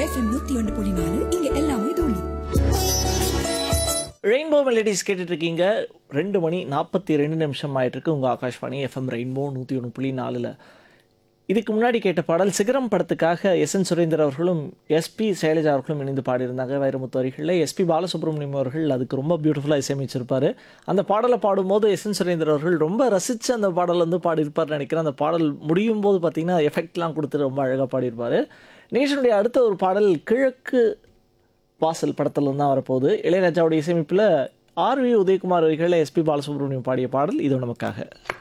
FM நூத்தி ஒன்று புள்ளி நாலு இங்க எல்லாமே தூளி ரெயின்போ மெலடிஸ் கேட்டுட்டு இருக்கீங்க ரெண்டு மணி நாற்பத்தி ரெண்டு நிமிஷம் ஆயிட்டு இருக்கு உங்கள் ஆகாஷ்வாணி எஃப்எம் ரெயின்போ நூற்றி ஒன்று புள்ளி நாலில் இதுக்கு முன்னாடி கேட்ட பாடல் சிகரம் படத்துக்காக எஸ் என் சுரேந்தர் அவர்களும் எஸ்பி சைலஜா அவர்களும் இணைந்து பாடியிருந்தாங்க வைரமுத்து வரிகளில் எஸ்பி பாலசுப்ரமணியம் அவர்கள் அதுக்கு ரொம்ப பியூட்டிஃபுல்லாக இசையமைச்சிருப்பார் அந்த பாடலை பாடும்போது எஸ் என் சுரேந்தர் அவர்கள் ரொம்ப ரசித்து அந்த பாடல் வந்து பாடியிருப்பார்னு நினைக்கிறேன் அந்த பாடல் முடியும் போது பார்த்தீங்கன்னா எஃபெக்ட்லாம் கொடுத்து ரொம்ப அழகாக பாடியிருப்பார் நேஷனுடைய அடுத்த ஒரு பாடல் கிழக்கு வாசல் படத்துல தான் வரப்போகுது இளையராஜாவுடைய இசையமைப்பில் ஆர்வி உதயகுமார் வரிகளில் எஸ்பி பாலசுப்ரமணியம் பாடிய பாடல் இது நமக்காக